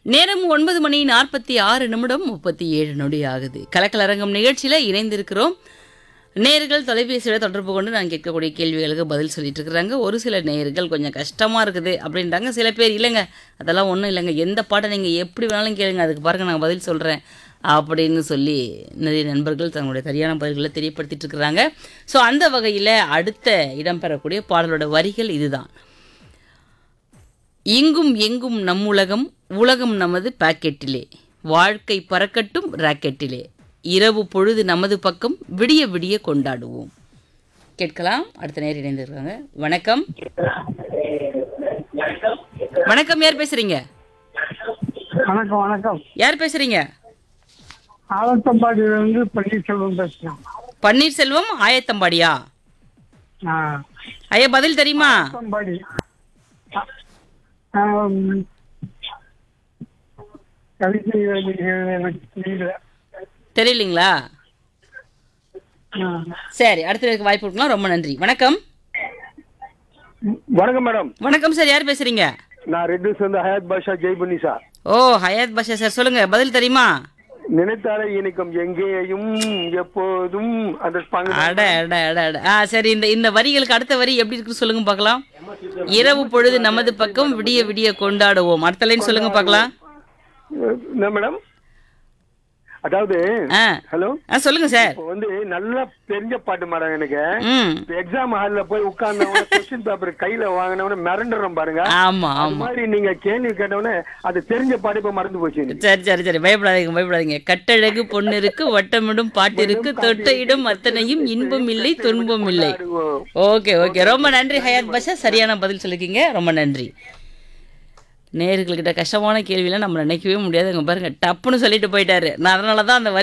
நேரம் ஒன்பது மணி நாற்பத்தி ஆறு நிமிடம் முப்பத்தி ஏழு நொடி ஆகுது கலக்கலரங்கம் நிகழ்ச்சியில் இணைந்திருக்கிறோம் நேர்கள் தொலைபேசியோட தொடர்பு கொண்டு நான் கேட்கக்கூடிய கேள்விகளுக்கு பதில் சொல்லிட்டு இருக்கிறாங்க ஒரு சில நேர்கள் கொஞ்சம் கஷ்டமாக இருக்குது அப்படின்றாங்க சில பேர் இல்லைங்க அதெல்லாம் ஒன்றும் இல்லைங்க எந்த பாட்டை நீங்கள் எப்படி வேணாலும் கேளுங்க அதுக்கு பாருங்க நான் பதில் சொல்கிறேன் அப்படின்னு சொல்லி நிறைய நண்பர்கள் தங்களுடைய சரியான பதில்களை தெரியப்படுத்திட்டு இருக்கிறாங்க ஸோ அந்த வகையில் அடுத்த இடம்பெறக்கூடிய பாடலோட வரிகள் இதுதான் இங்கும் எங்கும் நம் உலகம் உலகம் நமது பாக்கெட்டிலே வாழ்க்கை பறக்கட்டும் ராக்கெட்டிலே இரவு பொழுது நமது பக்கம் விடிய விடிய கொண்டாடுவோம் கேட்கலாம் அடுத்த நேரம் இணைந்திருக்காங்க வணக்கம் வணக்கம் யார் பேசுறீங்க வணக்கம் வணக்கம் யார் பேசுறீங்க ஆலத்தம்பாடியிலிருந்து பன்னீர்செல்வம் பேசுறேன் பன்னீர்செல்வம் ஆயத்தம்பாடியா ஆ, ஐயா பதில் தெரியுமா ஆலத்தம்பாடி ஆம், கவிதை வரிகள் எனக்கு தெரியல தெரியலீங்களா ஆ. சரி அடுத்த நேருக்கு வாய்ப்பு கொடுக்கலாம் ரொம்ப நன்றி வணக்கம் வணக்கம் மேடம் வணக்கம் சார் யார் பேசுறீங்க நான் ரெட்டிஸ் வந்து ஹயாத் பாஷா ஜெய்புன்னி சார் ஓ ஹயாத் பாஷா சார் சொல்லுங்க பதில் தெரியுமா நினைத்தாலே இணைக்கும் எங்கேயும் எப்போதும் அந்த பங்கு அட அட அட அட ஆ சரி இந்த இந்த வரிகளுக்கு அடுத்த வரி எப்படி இருக்கு சொல்லுங்க பார்க்கலாம் இரவு பொழுது நமது பக்கம் விடிய விடிய கொண்டாடுவோம் அடுத்த லைன் சொல்லுங்க பார்க்கலாம் என்ன மேடம் அதாவது ஆ ஹலோ ஆ சொல்லுங்க சார் இப்போ வந்து நல்லா தெரிஞ்ச பாட்டு மேடம் எனக்கு ம் இப்போ எக்ஸாம் ஹால்ல போய் உட்கார்ந்தவன கொஸ்டின் பேப்பர் கையில வாங்கினவன மிரண்டுறோம் பாருங்க ஆமா அது ஆமா மாதிரி நீங்க கேள்வி கேட்டவன அது தெரிஞ்ச பாட்டு இப்ப மறந்து போச்சு எனக்கு. சரி சரி சரி பயப்படாதீங்க பயப்படாதீங்க கட்டழகு பொண்ணிருக்கு வட்டமிடும் பாட்டிருக்கு தொட்டையிடும் அத்தனையும் இன்பம் இல்லை துன்பம் இல்லை ஓகே ஓகே ரொம்ப நன்றி ஹயாத் பாஷா சரியான பதில் சொல்லிருக்கீங்க ரொம்ப நன்றி நேயர்கள்கிட்ட கஷ்டமான கேள்வியெல்லாம் நம்ம நினைக்கவே முடியாது இங்க பாருங்க டப்புன்னு சொல்லிட்டு போயிட்டாரு நான் அதனால தான் அந்த வரி